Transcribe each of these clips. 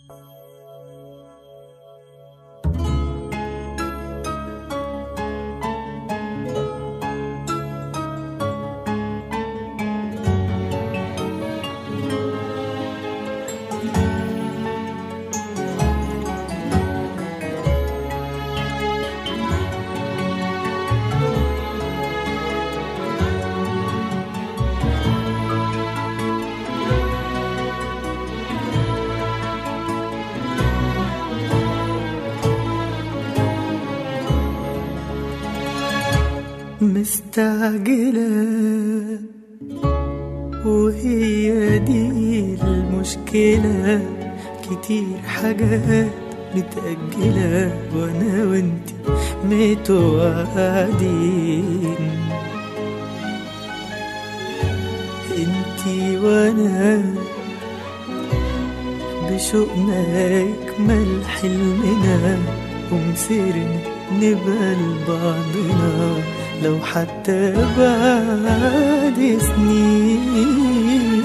مستعجلة وهي دي المشكلة كتير حاجات متأجلة وأنا وأنتي متوعدين انتي وأنا بشوقنا يكمل حلمنا ومسيرنا نبقى لبعضنا لو حتى بعد سنين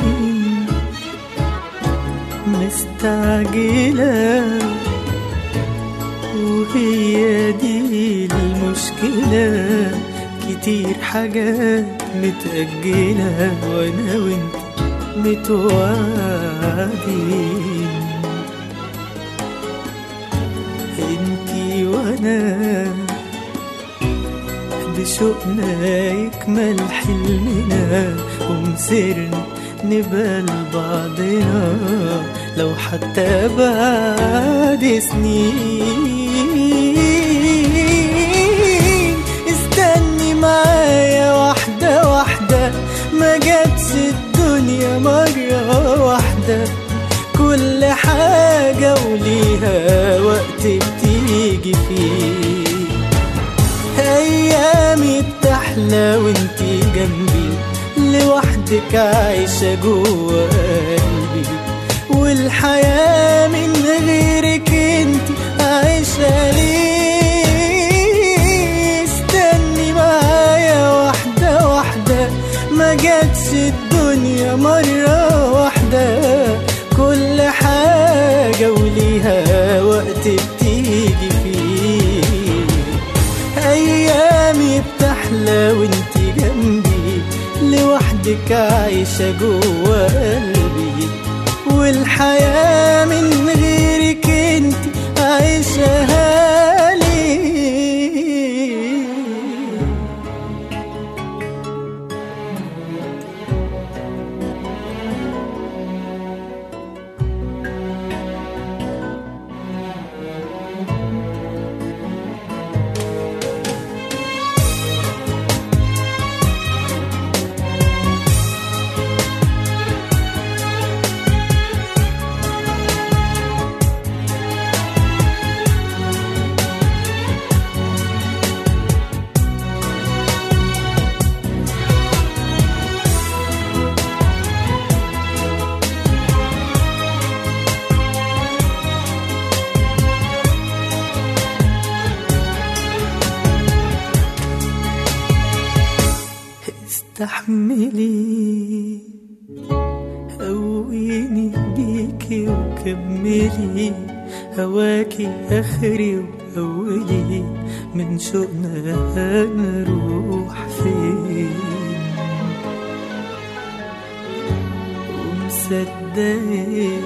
مستعجلة وهي دي المشكلة كتير حاجات متأجلة وأنا وأنت متوعدين انتي وانا بشوقنا يكمل حلمنا ومسيرنا نبقى لبعضنا لو حتى بعد سنين استني معايا واحدة واحدة ما جاتش الدنيا مرة واحدة كل حاجة وليها وقت بتيجي فيه أيامي بتحلى وانتي جنبي لوحدك عايشة جوا قلبي والحياة من غيرك انتي عايشة ليه استني معايا واحدة واحدة ما جاتش الدنيا مرة واحدة كل حاجة وليها وقت بتيجي فيه أيامي بتحلى وانتي جنبي لوحدك عايشة جوا قلبي والحياة من غيرك انتي عايشة ليه استحملي قويني بيكي وكملي هواكي اخري واولي من شوقنا هنروح فين ومصدقك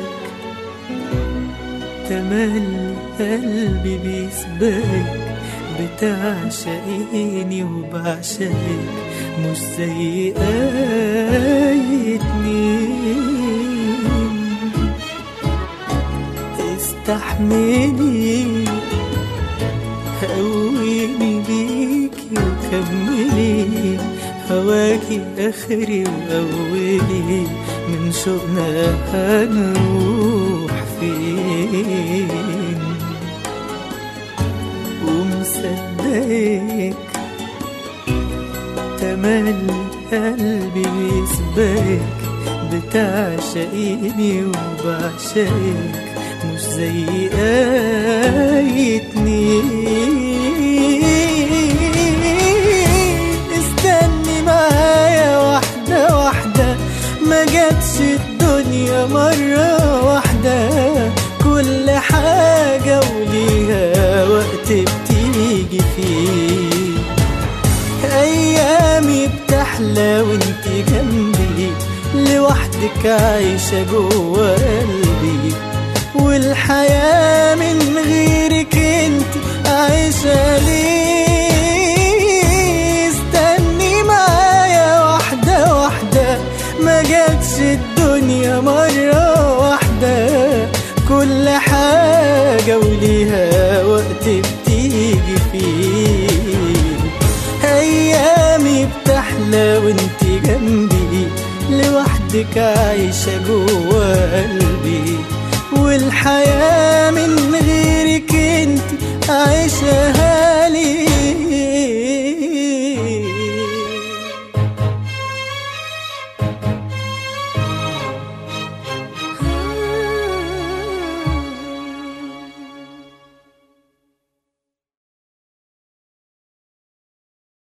تملي قلبي بيسبقك بتعشقيني وبعشقك مش زي اي اتنين استحملي قويني بيكي وكملي هواكي اخري واولي من شوقنا هنروح فين ومصدقك تملي قلبي بيسبقك بتعشقيني وبعشقك مش زي اي اتنين استني معايا واحدة واحدة ما جاتش الدنيا مرة واحدة كل عايشة جوا قلبي والحياة من غيرك انت عايشة ليه استني معايا واحدة واحدة ما جاتش الدنيا مرة واحدة كل حاجة وليها وقت بتيجي فيه أيامي بتحلى وانت جنبي لوحدك عايشة جوا قلبي